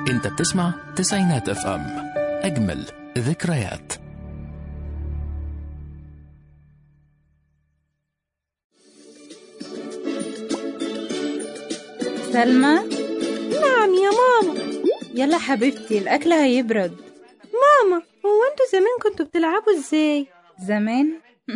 انت بتسمع تسعينات اف ام اجمل ذكريات سلمى نعم يا ماما يلا حبيبتي الأكل هيبرد ماما هو انتوا زمان كنتوا بتلعبوا ازاي زمان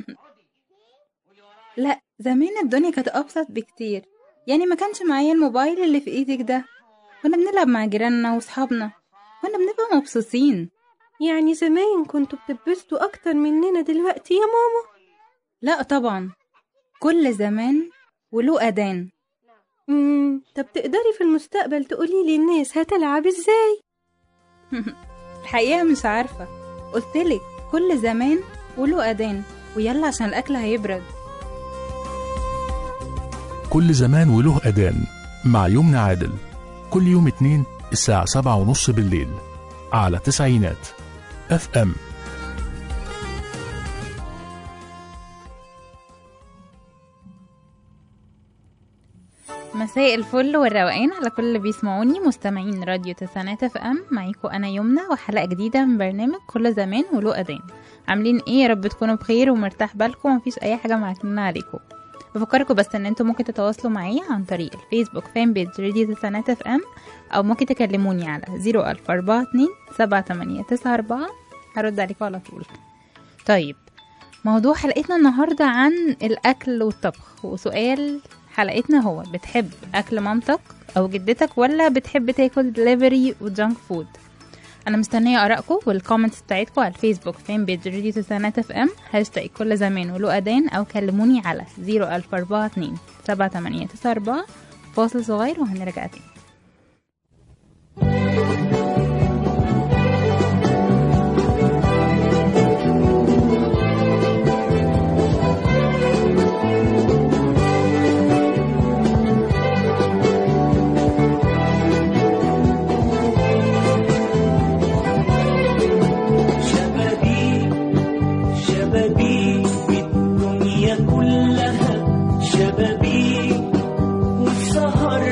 لا زمان الدنيا كانت أبسط بكتير يعني ما كانش معايا الموبايل اللي في ايدك ده كنا بنلعب مع جيراننا وصحابنا كنا بنبقى مبسوطين يعني زمان كنتوا بتتبسطوا اكتر مننا دلوقتي يا ماما لا طبعا كل زمان وله أذان امم طب تقدري في المستقبل تقولي لي الناس هتلعب ازاي الحقيقة مش عارفة قلتلك كل زمان وله أذان ويلا عشان الأكل هيبرد كل زمان وله أذان مع يمنى عادل كل يوم اتنين الساعة سبعة ونص بالليل على تسعينات اف ام مساء الفل والروقان على كل اللي بيسمعوني مستمعين راديو تسعينات اف ام معاكم انا يمنى وحلقه جديده من برنامج كل زمان وله اذان عاملين ايه يا رب تكونوا بخير ومرتاح بالكم ومفيش اي حاجه معكننا عليكم بفكركم بس ان انتم ممكن تتواصلوا معايا عن طريق الفيسبوك فان بيج راديو تسعينات اف ام او ممكن تكلموني على 00442 7894 هرد عليكم على طول طيب موضوع حلقتنا النهاردة عن الأكل والطبخ وسؤال حلقتنا هو بتحب أكل مامتك أو جدتك ولا بتحب تاكل دليفري وجانك فود أنا مستنية آرائكم والكومنتس بتاعتكم على الفيسبوك فان بيج راديو تسعينات اف ام هاشتاج كل زمان وله أذان أو كلموني على 00442 7894 فاصل صغير وهنرجع تاني شبابيك شبابيك الدنيا كلها شبابيك والسهر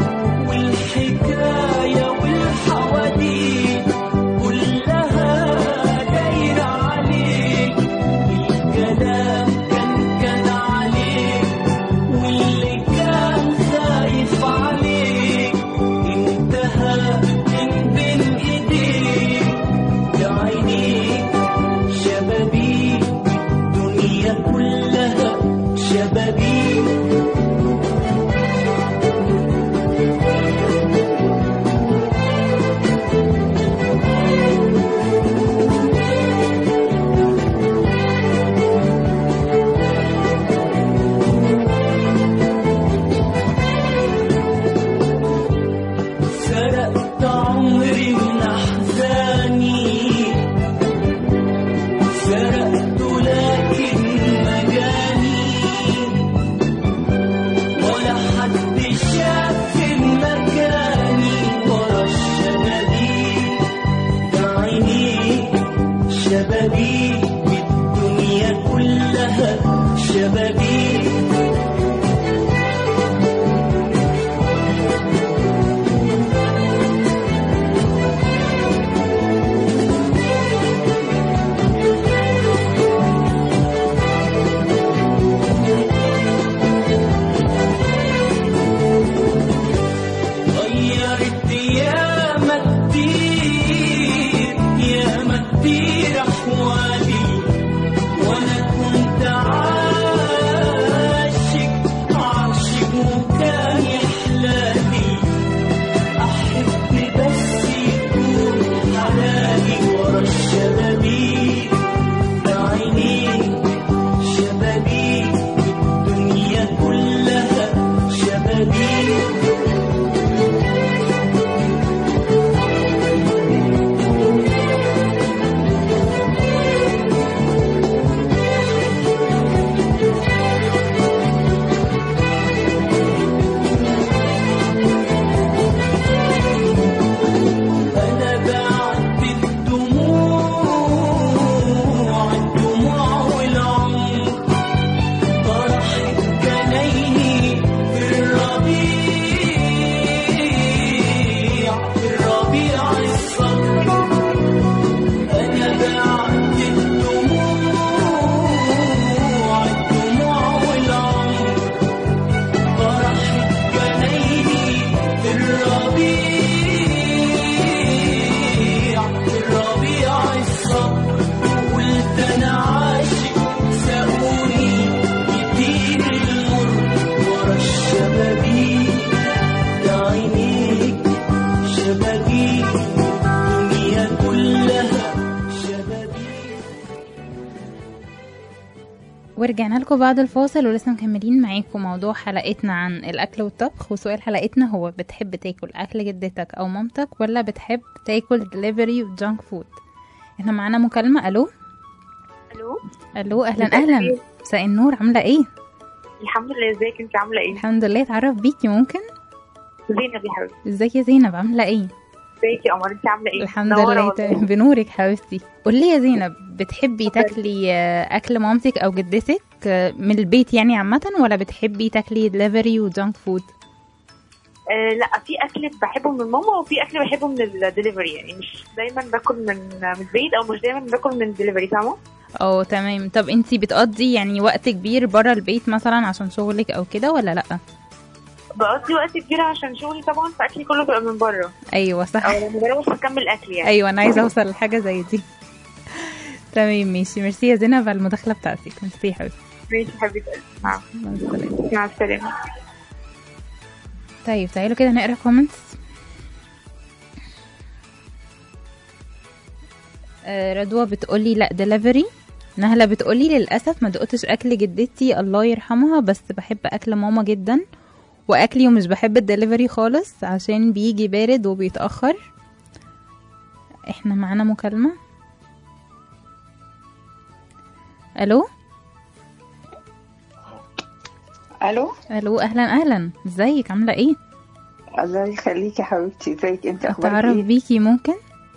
والحكاية والحواديت كلها دايرة عليك الكلام كان كان عليك واللي كان خايف عليك انتهى من بين ايديك يا عينيك شبابيك الدنيا كلها شبابيك سرقت عمري من أحزاني سرقت لكن مجاني ولا حد شاف مكاني ورا الشبابيك يا عيني شبابيك الدنيا كلها شبابيك ورجعنا لكم بعد الفاصل ولسه مكملين معاكم موضوع حلقتنا عن الاكل والطبخ وسؤال حلقتنا هو بتحب تاكل اكل جدتك او مامتك ولا بتحب تاكل دليفري وجانك فود احنا معانا مكالمه الو الو الو اهلا مساء اهلا الخير. مساء النور عامله ايه الحمد لله ازيك انت عامله ايه الحمد لله اتعرف بيكي ممكن زينب يا حبيبتي ازيك يا زينب عامله ايه ازيك يا قمر انت عامله ايه الحمد منورة لله والله. تمام. بنورك حبيبتي قولي يا زينب بتحبي تاكلي آه، اكل مامتك او جدتك آه، من البيت يعني عامه ولا بتحبي تاكلي دليفري وجانك فود آه لا في اكل بحبه من ماما وفي اكل بحبه من الدليفري يعني مش دايما باكل من من البيت او مش دايما باكل من الدليفري فاهمه اه تمام طب انتي بتقضي يعني وقت كبير بره البيت مثلا عشان شغلك او كده ولا لا بقضي وقت كبير عشان شغلي طبعا فاكلي كله بيبقى من بره ايوه صح او لما بروح بكمل اكل يعني ايوه انا عايزه اوصل لحاجه زي دي تمام ماشي ميرسي يا زينب على المداخله بتاعتك ميرسي يا حبيبتي ماشي حبيبتي مع مع السلامه مع السلامه طيب تعالوا كده نقرا كومنتس رضوى بتقولي لا دليفري نهلة بتقولي للأسف ما دقتش أكل جدتي الله يرحمها بس بحب أكل ماما جدا وأكلي ومش بحب الدليفري خالص عشان بيجي بارد وبيتأخر احنا معانا مكالمة ألو الو ألو أهلا أهلا ازيك عاملة ايه الله يخليكي يا حبيبتي ازيك انت اخبارك أتعرف ايه بيكي ممكن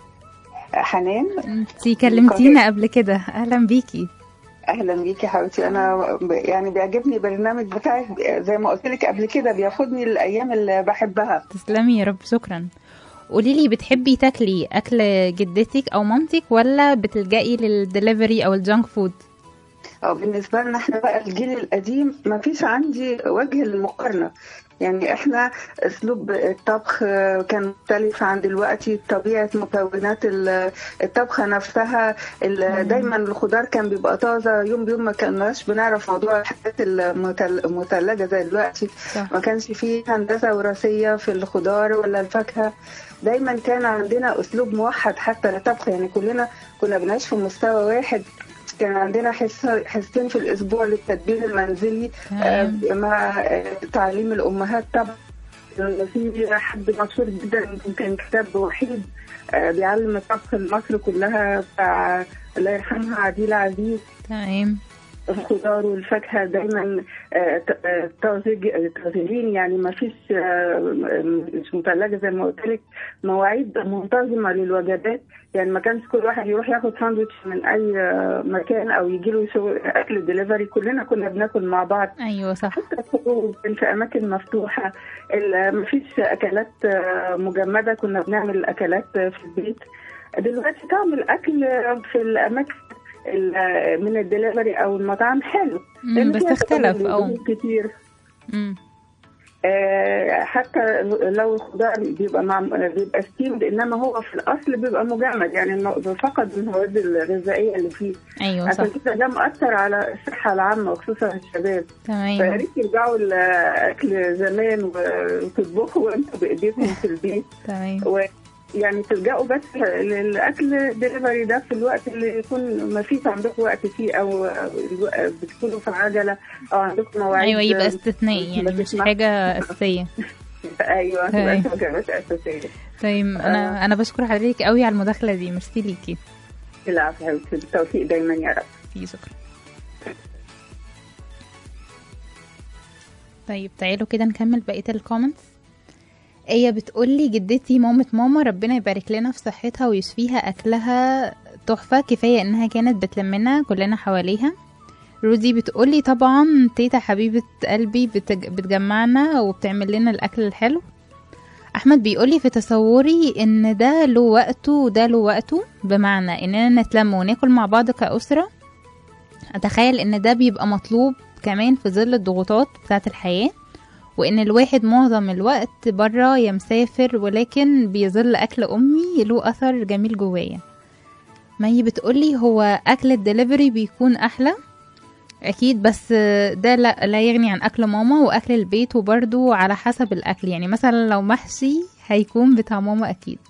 حنان انتي كلمتينا قبل كده اهلا بيكي اهلا بيكي يا حبيبتي انا ب- يعني بيعجبني البرنامج بتاعك زي ما قلت لك قبل كده بياخدني الايام اللي بحبها تسلمي يا رب شكرا قولي لي بتحبي تاكلي اكل جدتك او مامتك ولا بتلجئي للدليفري او الجانك فود أو بالنسبة لنا احنا بقى الجيل القديم ما فيش عندي وجه للمقارنة يعني احنا اسلوب الطبخ كان مختلف عن دلوقتي طبيعة مكونات ال- الطبخة نفسها ال- دايما الخضار كان بيبقى طازة يوم بيوم ما كناش بنعرف موضوع الحاجات المتل- المثلجة زي دلوقتي صح ما كانش فيه هندسة وراثية في الخضار ولا الفاكهة دايما كان عندنا أسلوب موحد حتى للطبخ يعني كلنا كنا بنعيش في مستوى واحد كان عندنا حس حصتين في الأسبوع للتدبير المنزلي آه، تمام مع آه، تعليم الأمهات طبعا في حد مشهور جدا يمكن كان كتاب وحيد آه، بيعلم الطبخ لمصر كلها بتاع الله يرحمها عديلة عزيز تمام الخضار والفاكهة دايما آه، ت- آه، طازج طازجين يعني ما فيش آه، مش مثلجة زي ما قلت لك مواعيد منتظمة للوجبات يعني ما كانش كل واحد يروح ياخد ساندوتش من أي آه، مكان أو يجي له أكل دليفري كلنا كنا بناكل مع بعض ايوه صح حتى الخروج كان في أماكن مفتوحة ال- ما فيش أكلات آه، مجمدة كنا بنعمل أكلات آه، في البيت دلوقتي تعمل أكل آه، في الأماكن ال- من الدليفري أو المطاعم حلو مم، لأن بس فيها اختلف تقليد اه كتير مم، آه، حتى لو الخضار بيبقى مع بيبقى ستيمد انما هو في الاصل بيبقى مجمد يعني إنه فقد المواد الغذائيه اللي فيه ايوه صح عشان كده ده مؤثر على الصحه العامه وخصوصا الشباب فيا تمام ريت يرجعوا لاكل زمان و- وتطبخوا انتوا بايديكم في البيت تمام ويعني تلجأوا بس للاكل دليفري ده في الوقت اللي يكون ما فيش عندكم وقت فيه او الو- بتكونوا في عجله او عندكم مواعيد ايوه يبقى استثنائي يعني مش بتسمح. حاجه اساسيه ايوه تمام. تبقى وجبات اساسيه طيب انا انا بشكر حضرتك قوي على المداخله دي ميرسي ليكي العفو يا حبيبتي بالتوفيق دايما يا رب في شكرا طيب تعالوا كده نكمل بقية الكومنتس هي بتقولي جدتي مامة ماما ربنا يبارك لنا في صحتها ويشفيها أكلها تحفة كفاية إنها كانت بتلمنا كلنا حواليها رودي بتقولي طبعا تيتا حبيبة قلبي بتج... بتجمعنا وبتعمل لنا الأكل الحلو أحمد بيقولي في تصوري إن ده له وقته وده له وقته بمعنى إننا نتلم وناكل مع بعض كأسرة أتخيل إن ده بيبقى مطلوب كمان في ظل الضغوطات بتاعة الحياة وإن الواحد معظم الوقت برا يا مسافر ولكن بيظل أكل أمي له أثر جميل جوايا مي بتقولي هو أكل الدليفري بيكون أحلى أكيد بس ده لا, لا يغني عن أكل ماما وأكل البيت وبرضو على حسب الأكل يعني مثلا لو محشي هيكون بتاع ماما أكيد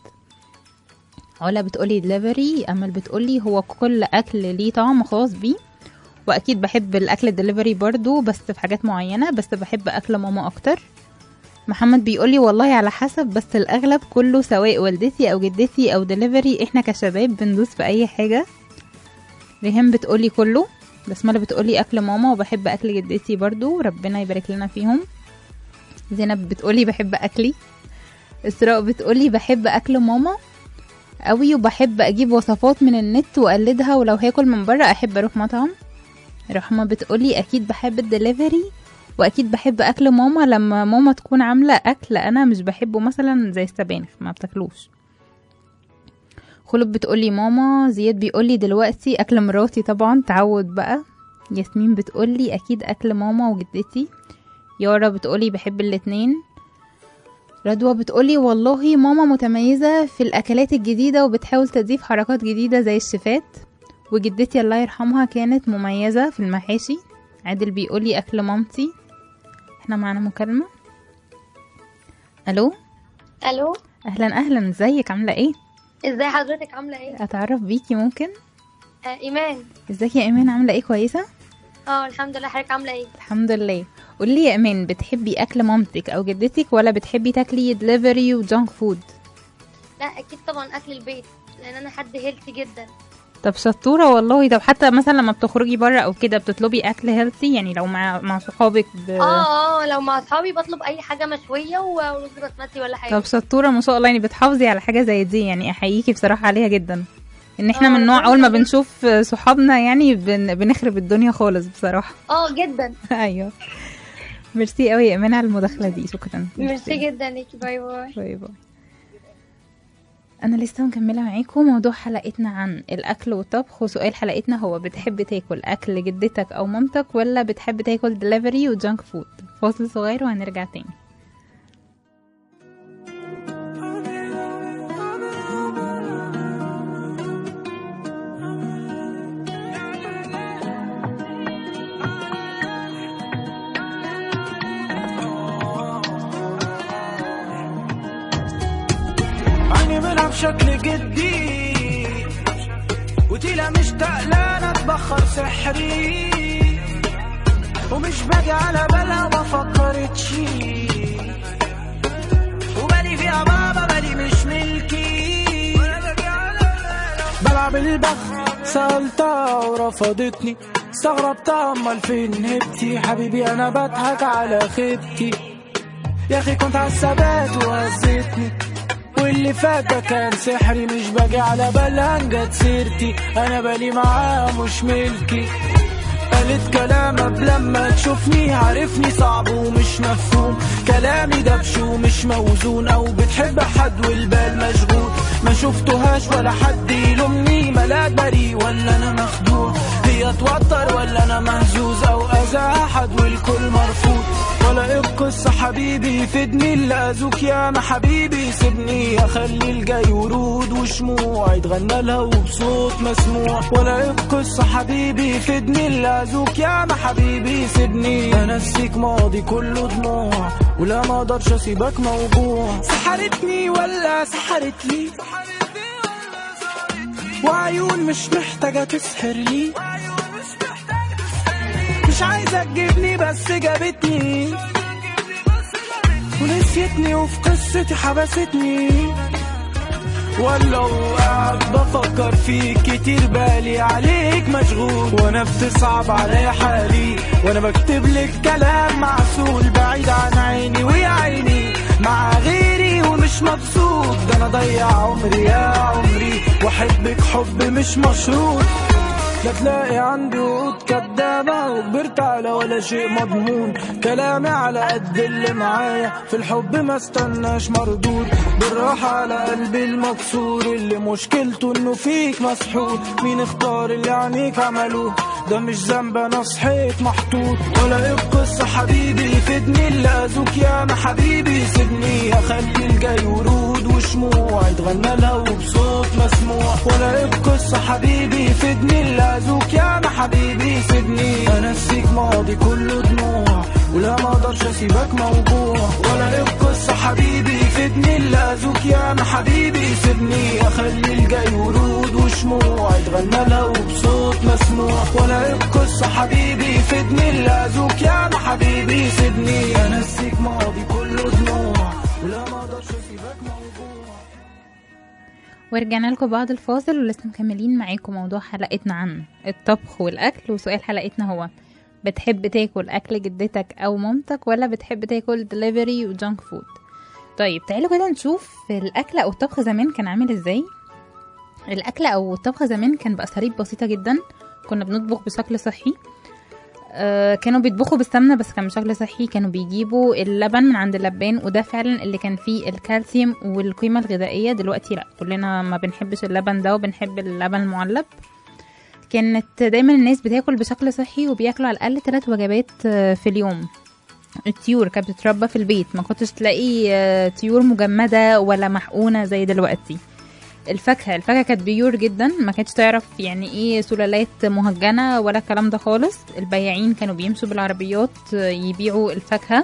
علا بتقولي دليفري أمل بتقولي هو كل أكل ليه طعم خاص بيه واكيد بحب الاكل الدليفري برضو بس في حاجات معينه بس بحب اكل ماما اكتر محمد بيقولي والله على حسب بس الاغلب كله سواء والدتي او جدتي او دليفري احنا كشباب بندوس في اي حاجه ريهام بتقولي كله بسمله بتقولي اكل ماما وبحب اكل جدتي برضو ربنا يبارك لنا فيهم زينب بتقولي بحب اكلي اسراء بتقولي بحب اكل ماما قوي وبحب اجيب وصفات من النت واقلدها ولو هاكل من بره احب اروح مطعم رحمه بتقولي اكيد بحب الدليفري واكيد بحب اكل ماما لما ماما تكون عامله اكل انا مش بحبه مثلا زي السبانخ ما بتاكلوش خلود بتقولي ماما زياد بيقولي دلوقتي اكل مراتي طبعا تعود بقى ياسمين بتقولي اكيد اكل ماما وجدتي يارا بتقولي بحب الاتنين رضوى بتقولي والله ماما متميزة في الأكلات الجديدة وبتحاول تضيف حركات جديدة زي الشيفات وجدتي الله يرحمها كانت مميزة في المحاشي عادل بيقولي أكل مامتي احنا معانا مكالمة ألو الو أهلا أهلا ازيك عاملة ايه ازاي حضرتك عامله ايه أتعرف بيكي ممكن آه ايمان ازيك يا إيمان عاملة ايه كويسة اه الحمد لله حضرتك عامله ايه الحمد لله قولي يا إيمان بتحبي أكل مامتك أو جدتك ولا بتحبي تاكلي دليفري وجانك فود لا اكيد طبعا اكل البيت لان انا حد هيلثي جدا طب شطورة والله طب حتى مثلا لما بتخرجي بره او كده بتطلبي اكل هيلثي يعني لو مع مع صحابك ب... اه اه لو مع اصحابي بطلب اي حاجه مشويه ورز بسمتي ولا حاجه طب شطورة ما شاء الله يعني بتحافظي على حاجة زي دي يعني احييكي بصراحة عليها جدا ان احنا آه، من نوع ربنا اول ما يخليك. بنشوف صحابنا يعني بن... بنخرب الدنيا خالص بصراحة اه جدا ايوه ميرسي قوي يا ايمان على المداخلة دي شكرا ميرسي جدا ليكي باي باي باي باي انا لسه مكمله معاكم موضوع حلقتنا عن الاكل والطبخ وسؤال حلقتنا هو بتحب تاكل اكل جدتك او مامتك ولا بتحب تاكل دليفري وجانك فود فاصل صغير وهنرجع تاني عيني منها بشكل جدي وتيلا مشتاق لا اتبخر سحري ومش باجي على بالها ما فكرتش وبالي فيها بابا بالي مش ملكي بلعب البخت سألتها ورفضتني استغربتها امال فين هبتي حبيبي انا بضحك على خيبتي يا اخي كنت عالثبات وهزتني واللي فات ده كان سحري مش باجي على بالها جت سيرتي انا بالي معاها مش ملكي قالت كلام قبل لما تشوفني عارفني صعب ومش مفهوم كلامي دبش ومش موزون او بتحب حد والبال مشغول ما شفتهاش ولا حد يلومني ملاك بريء ولا انا مخدوع هي توتر ولا انا مهزوز او اذى احد والكل مرفوض ولا ايه القصة حبيبي فدني اللي اذوك يا ما حبيبي سيبني اخلي الجاي ورود وشموع يتغنى لها وبصوت مسموع ولا ايه القصة حبيبي فدني اللي اذوك يا ما حبيبي سيبني انسيك ماضي كله دموع ولا ما اقدرش اسيبك موجوع سحرتني ولا سحرت لي وعيون مش محتاجة تسحر لي مش عايزة تجيبني بس جابتني ونسيتني وفي قصتي حبستني ولو قاعد بفكر فيك كتير بالي عليك مشغول وانا بتصعب عليا حالي وانا بكتب لك كلام معسول بعيد عن عيني ويا عيني مع غيري ومش مبسوط ده انا ضيع عمري يا عمري واحبك حب مش مشروط لا تلاقي عندي عقود كدابة وكبرت على ولا شيء مضمون كلامي على قد اللي معايا في الحب ما استناش مردود بالراحة على قلبي المكسور اللي مشكلته انه فيك مسحور مين اختار اللي عينيك عملوه ده مش ذنب انا صحيت محطوط ولا ايه القصة حبيبي فدني اللي اذوك يا ما حبيبي سيبني اخلي الجاي ورود وشموع يتغنى لها وبصوت مسموع ولا ايه القصة حبيبي فدني اللي اذوك يا ما حبيبي سيبني انسيك ماضي كله دموع ولا ما اقدرش اسيبك موجوع ولا ايه القصة حبيبي فدني اللي اذوق يا ما حبيبي سيبني اخلي الجاي ورود وشموع اتغنى لو بصوت مسموع ولا القصة حبيبي فدني اللي اذوق يا ما حبيبي سيبني انسيك ماضي كله دموع ولا ما اقدرش اسيبك موجوع ورجعنا لكم بعد الفاصل ولسه مكملين معاكم موضوع حلقتنا عن الطبخ والاكل وسؤال حلقتنا هو بتحب تاكل اكل جدتك او مامتك ولا بتحب تاكل دليفري وجانك فود طيب تعالوا كده نشوف الاكل او الطبخ زمان كان عامل ازاي الاكل او الطبخ زمان كان باساليب بسيطه جدا كنا بنطبخ بشكل صحي آه كانوا بيطبخوا بالسمنه بس كان بشكل صحي كانوا بيجيبوا اللبن من عند اللبان وده فعلا اللي كان فيه الكالسيوم والقيمه الغذائيه دلوقتي لا كلنا ما بنحبش اللبن ده وبنحب اللبن المعلب كانت دايما الناس بتاكل بشكل صحي وبياكلوا على الاقل ثلاث وجبات آه، في اليوم الطيور كانت بتتربى في البيت ما كنتش تلاقي آه، طيور مجمده ولا محقونه زي دلوقتي الفاكهه الفاكهه كانت بيور جدا ما كانتش تعرف يعني ايه سلالات مهجنه ولا الكلام ده خالص البياعين كانوا بيمشوا بالعربيات آه، يبيعوا الفاكهه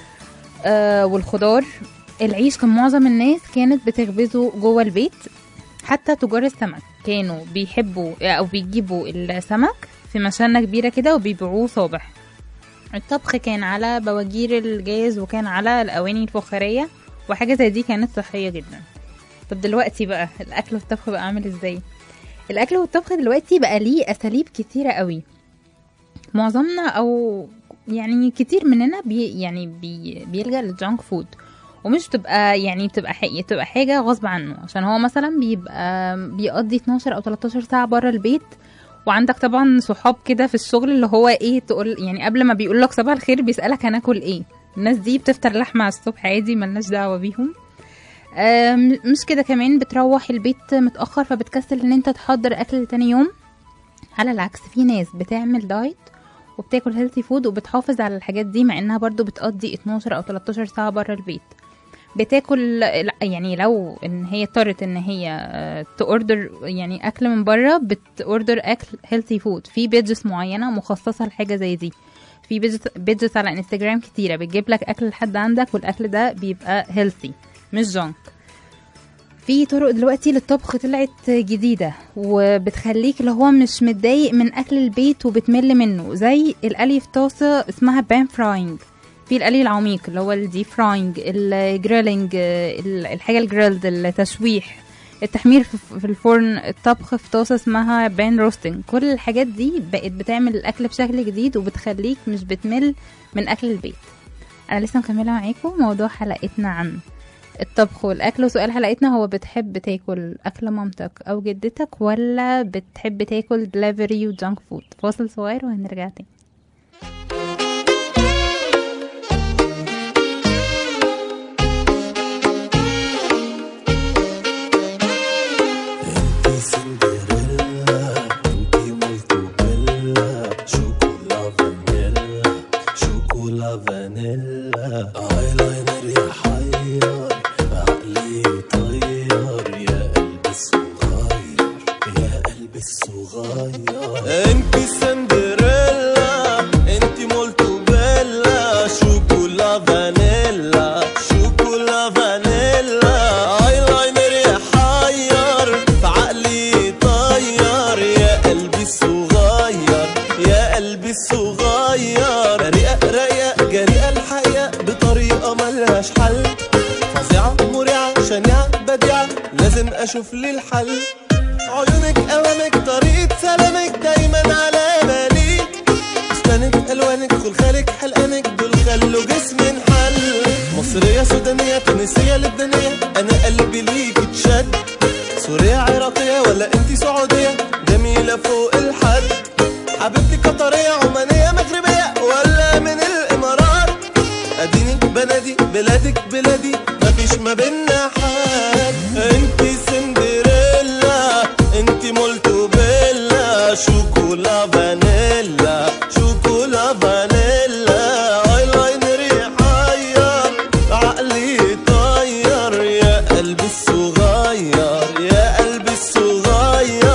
آه والخضار العيش كان معظم الناس كانت بتخبزه جوه البيت حتى تجار السمك كانوا بيحبوا او بيجيبوا السمك في مشانة كبيرة كده وبيبيعوه صابح الطبخ كان على بواجير الجاز وكان على الأواني الفخارية وحاجة زي دي كانت صحية جدا طب دلوقتي بقى الأكل والطبخ بقى عامل ازاي الأكل والطبخ دلوقتي بقى ليه أساليب كتيرة قوي معظمنا أو يعني كتير مننا بي يعني بي بيلجأ للجانك فود ومش بتبقى يعني بتبقى حاجة بتبقى حاجة غصب عنه عشان هو مثلا بيبقى بيقضي 12 أو 13 ساعة بره البيت وعندك طبعا صحاب كده في الشغل اللي هو ايه تقول يعني قبل ما بيقول لك صباح الخير بيسألك هناكل ايه الناس دي بتفطر لحمة على الصبح عادي ملناش دعوة بيهم آم، مش كده كمان بتروح البيت متأخر فبتكسل ان انت تحضر اكل تاني يوم على العكس في ناس بتعمل دايت وبتاكل هيلثي فود وبتحافظ على الحاجات دي مع انها برضو بتقضي 12 او 13 ساعة بره البيت بتاكل لا يعني لو ان هي اضطرت ان هي آه، تاوردر يعني اكل من بره بتاوردر اكل هيلثي فود في بيجز معينه مخصصه لحاجه زي دي في بيجز على انستجرام كتيره بتجيب لك اكل لحد عندك والاكل ده بيبقى هيلثي مش جانك في طرق دلوقتي للطبخ طلعت جديدة وبتخليك اللي هو مش متضايق من أكل البيت وبتمل منه زي القلي في طاسة اسمها بان فراينج في القلي العميق اللي هو الدي فراينج الجريلينج ال- الحاجة الجريلد التشويح التحمير في في الفرن الطبخ في طاسة اسمها بان روستنج كل الحاجات دي بقت بتعمل الأكل بشكل جديد وبتخليك مش بتمل من أكل البيت أنا لسه مكملة معاكم موضوع حلقتنا عن الطبخ والاكل وسؤال حلقتنا هو بتحب تاكل اكل مامتك او جدتك ولا بتحب تاكل دليفري وجانك فود فاصل صغير وهنرجع تاني انتي سندريلا انتي مولتو بيلا شوكولا فانيلا شوكولا فانيلا ايلاينر يحير عقلي يطير يا قلبي الصغير يا قلبي الصغير انتي سندريلا انتي مولتو بيلا شوكولا فانيلا شوكولا فانيلا ايلاينر يحير في عقلي يطير يا قلبي الصغير يا قلبي الصغير رقق رقق جريئة الحقيقة بطريقة ملهاش حل فظيعة مريعة شنيعة بديعة لازم اشوف لي الحل عيونك اوامك طريقة سلامك دايما على بالي اسنانك الوانك خلخالك حلقانك دول خلوا جسمي انحل مصرية سودانية تونسية لبنانية انا قلبي ليك اتشد سورية عراقية ولا انتي سعودية جميلة فوق الحد حبيبتي قطرية عمانية مغربية ولا من الامارات اديني بنادي بلادك بلادي مفيش ما بينا حد انتي سندريلا انتي مولتو بيلا شوكولا فانيلا شوكولا فانيلا ايلاينر يحير عقلي يطير يا قلبي الصغير يا قلبي الصغير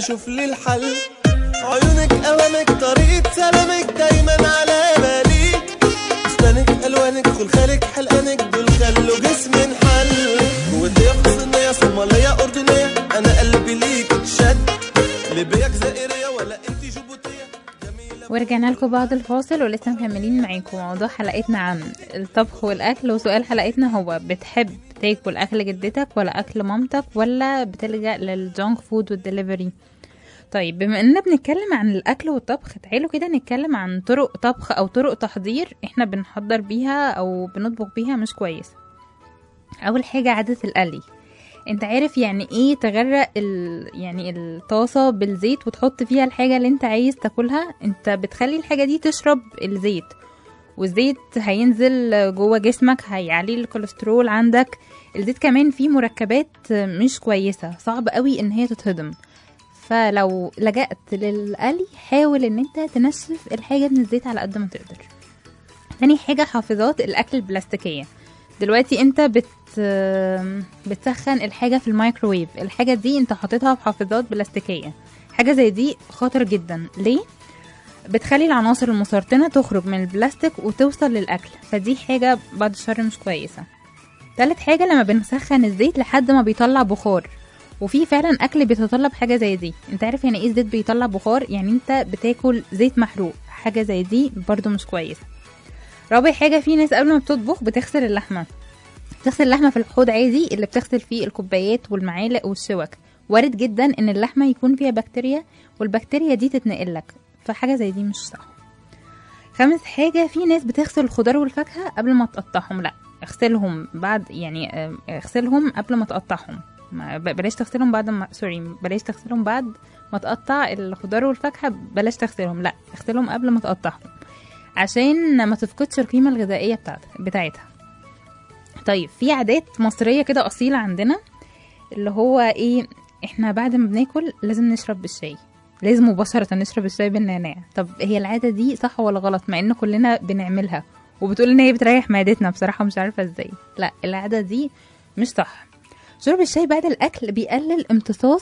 شوف لي الحل عيونك أوامك طريقة سلامك دايما على بالي اسنانك ألوانك خلخالك حلقانك دول خلوا جسمي انحل جوتي قصنية صومالية أردنية أنا قلبي ليك شد ليبيا جزائرية ولا انت جيبوتية جميلة ورجعنا لكم بعد الفاصل ولسه مكملين معاكم موضوع حلقتنا عن الطبخ والاكل وسؤال حلقتنا هو بتحب تاكل اكل جدتك ولا اكل مامتك ولا بتلجأ للجونك فود والدليفري طيب بما اننا بنتكلم عن الاكل والطبخ تعالوا كده نتكلم عن طرق طبخ او طرق تحضير احنا بنحضر بيها او بنطبخ بيها مش كويس اول حاجه عاده القلي انت عارف يعني ايه تغرق ال... يعني الطاسه بالزيت وتحط فيها الحاجه اللي انت عايز تاكلها انت بتخلي الحاجه دي تشرب الزيت والزيت هينزل جوه جسمك هيعلي الكوليسترول عندك الزيت كمان فيه مركبات مش كويسه صعب قوي ان هي تتهضم فلو لجأت للقلي حاول ان انت تنشف الحاجه من الزيت على قد ما تقدر تاني حاجه حافظات الاكل البلاستيكيه دلوقتي انت بت بتسخن الحاجه في الميكروويف الحاجه دي انت حاططها في حافظات بلاستيكيه حاجه زي دي خطر جدا ليه بتخلي العناصر المسرطنه تخرج من البلاستيك وتوصل للاكل فدي حاجه بعد الشر مش كويسه تالت حاجه لما بنسخن الزيت لحد ما بيطلع بخار وفي فعلا اكل بيتطلب حاجه زي دي انت عارف يعني ايه الزيت بيطلع بخار يعني انت بتاكل زيت محروق حاجه زي دي برضو مش كويسه رابع حاجه في ناس قبل ما بتطبخ بتغسل اللحمه بتغسل اللحمه في الحوض عادي اللي بتغسل فيه الكوبايات والمعالق والشوك وارد جدا ان اللحمه يكون فيها بكتيريا والبكتيريا دي تتنقل لك فحاجه زي دي مش صح خامس حاجه في ناس بتغسل الخضار والفاكهه قبل ما تقطعهم لا اغسلهم بعد يعني آه، اغسلهم قبل ما تقطعهم ما- ب- بلاش تغسلهم بعد ما سوري بلاش تغسلهم بعد ما تقطع الخضار والفاكهه بلاش تغسلهم لا اغسلهم قبل ما تقطعهم عشان ما تفقدش القيمه الغذائيه بتاعتها بتاعتها طيب في عادات مصريه كده اصيله عندنا اللي هو ايه احنا بعد ما بناكل لازم نشرب بالشاي لازم مباشرة نشرب الشاي بالنعناع طب هي العادة دي صح ولا غلط مع ان كلنا بنعملها وبتقول ان هي بتريح معدتنا بصراحة مش عارفة ازاي لا العادة دي مش صح شرب الشاي بعد الاكل بيقلل امتصاص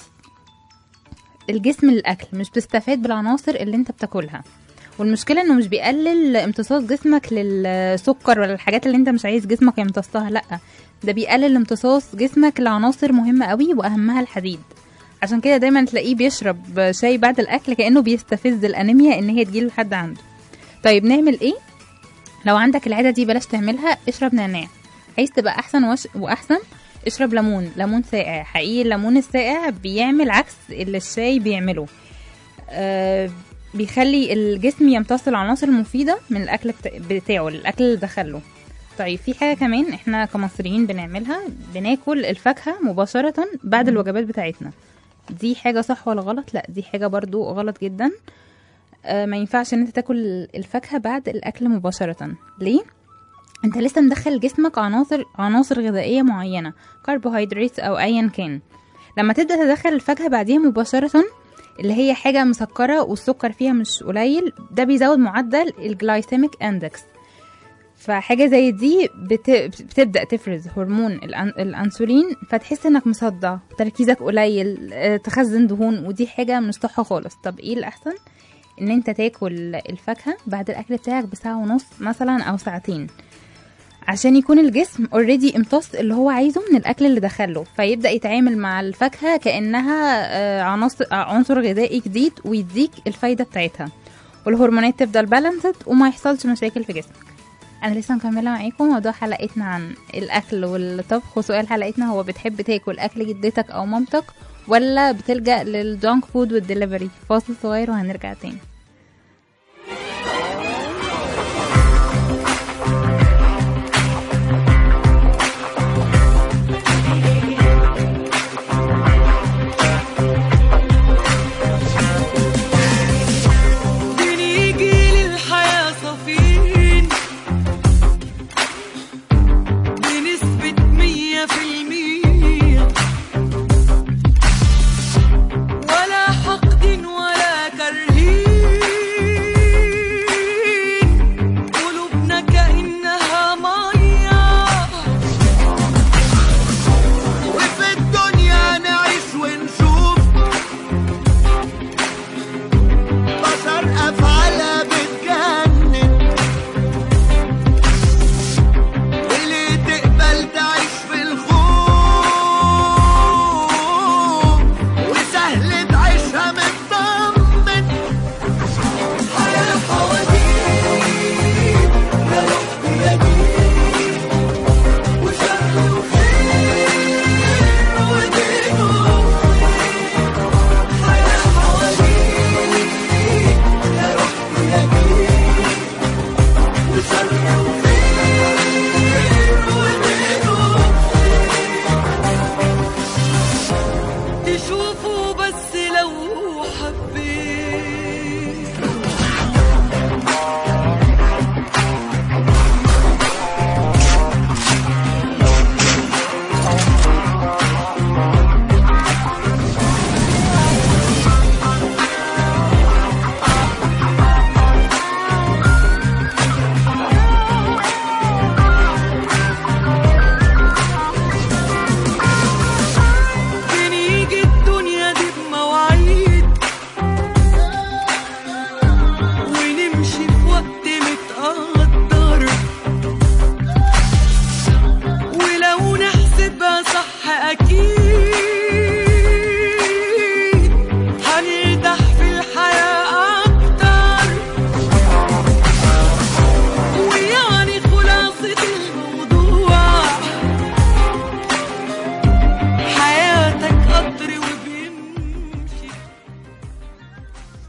الجسم للاكل مش بتستفاد بالعناصر اللي انت بتاكلها والمشكله انه مش بيقلل امتصاص جسمك للسكر ولا الحاجات اللي انت مش عايز جسمك يمتصها لا ده بيقلل امتصاص جسمك لعناصر مهمه قوي واهمها الحديد عشان كده دايما تلاقيه بيشرب شاي بعد الاكل كانه بيستفز الانيميا ان هي تجيله لحد عنده طيب نعمل ايه لو عندك العاده دي بلاش تعملها اشرب نعناع عايز تبقى احسن وش... واحسن اشرب ليمون ليمون ساقع حقيقي الليمون الساقع بيعمل عكس اللي الشاي بيعمله آه بيخلي الجسم يمتص العناصر المفيدة من الأكل بتا- بتاعه الأكل اللي دخله طيب في حاجة كمان احنا كمصريين بنعملها بناكل الفاكهة مباشرة بعد الوجبات بتاعتنا دي حاجة صح ولا غلط لا دي حاجة برضو غلط جدا آه ما ينفعش ان انت تاكل الفاكهة بعد الأكل مباشرة ليه؟ انت لسه مدخل جسمك عناصر عناصر غذائية معينة كربوهيدرات او ايا كان لما تبدأ تدخل الفاكهة بعديها مباشرة اللي هي حاجة مسكرة والسكر فيها مش قليل ده بيزود معدل الجلايسيميك اندكس فحاجة زي دي بت... بتبدأ تفرز هرمون الأن... الأنسولين فتحس انك مصدع تركيزك قليل آه، تخزن دهون ودي حاجة مش صح خالص طب ايه الأحسن ان انت تاكل الفاكهة بعد الأكل بتاعك بساعة ونص مثلا أو ساعتين عشان يكون الجسم اوريدي امتص اللي هو عايزه من الاكل اللي دخله فيبدا يتعامل مع الفاكهه كانها آه، عناصر آه، عنصر غذائي جديد ويديك الفايده بتاعتها والهرمونات تفضل بالانسد وما يحصلش مشاكل في جسمك انا لسه مكمله معاكم موضوع حلقتنا عن الاكل والطبخ وسؤال حلقتنا هو بتحب تاكل اكل جدتك او مامتك ولا بتلجأ للجانك فود والدليفري فاصل صغير وهنرجع تاني بنيجي للحياة صافين بنسبة مية في المية ولا حقد ولا كرهين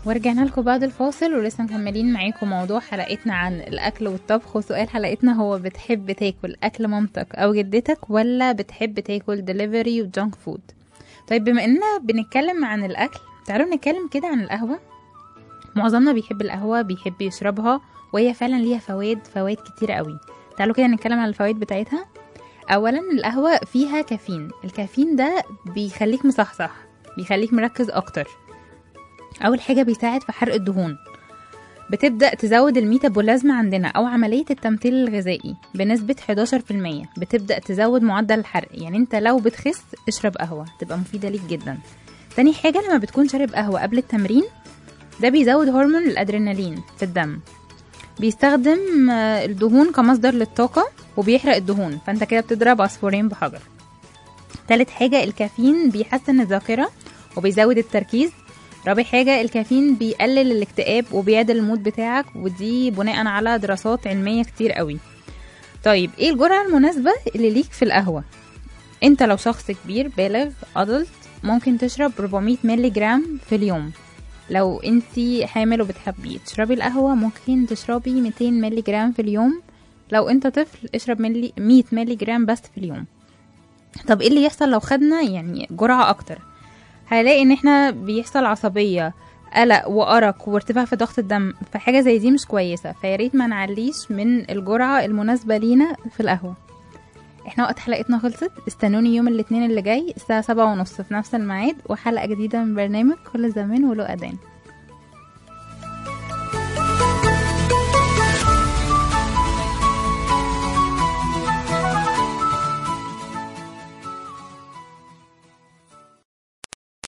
ورجعنا لكم بعد الفاصل ولسه مكملين معاكم موضوع حلقتنا عن الأكل والطبخ وسؤال حلقتنا هو بتحب تاكل أكل مامتك أو جدتك ولا بتحب تاكل دليفري وجانك فود طيب بما إننا بنتكلم عن الأكل تعالوا نتكلم كده عن القهوة معظمنا بيحب القهوة بيحب يشربها وهي فعلا ليها فوائد فوائد كتير قوي تعالوا كده نتكلم عن الفوائد بتاعتها اولا القهوه فيها كافيين الكافيين ده بيخليك مصحصح بيخليك مركز اكتر اول حاجه بيساعد في حرق الدهون بتبدا تزود الميتابوليزم عندنا او عمليه التمثيل الغذائي بنسبه 11% بتبدا تزود معدل الحرق يعني انت لو بتخس اشرب قهوه تبقى مفيده ليك جدا تاني حاجه لما بتكون شارب قهوه قبل التمرين ده بيزود هرمون الادرينالين في الدم بيستخدم آه، الدهون كمصدر للطاقة وبيحرق الدهون فانت كده بتضرب عصفورين بحجر تالت حاجة الكافيين بيحسن الذاكرة وبيزود التركيز رابع حاجة الكافيين بيقلل الاكتئاب وبيعدل المود بتاعك ودي بناء على دراسات علمية كتير قوي طيب ايه الجرعة المناسبة اللي ليك في القهوة انت لو شخص كبير بالغ ادلت ممكن تشرب 400 مللي جرام في اليوم لو انتي حامل وبتحبي تشربي القهوة ممكن تشربي 200 مللي جرام في اليوم لو انت طفل اشرب ملي 100 مللي جرام بس في اليوم طب ايه اللي يحصل لو خدنا يعني جرعة اكتر هنلاقي ان احنا بيحصل عصبية قلق وأرق وارتفاع في ضغط الدم فحاجة زي دي مش كويسة فياريت ما نعليش من الجرعة المناسبة لينا في القهوة احنا وقت حلقتنا خلصت استنوني يوم الاثنين اللي جاي الساعة سبعة ونص في نفس الميعاد وحلقة جديدة من برنامج كل زمان وله أذان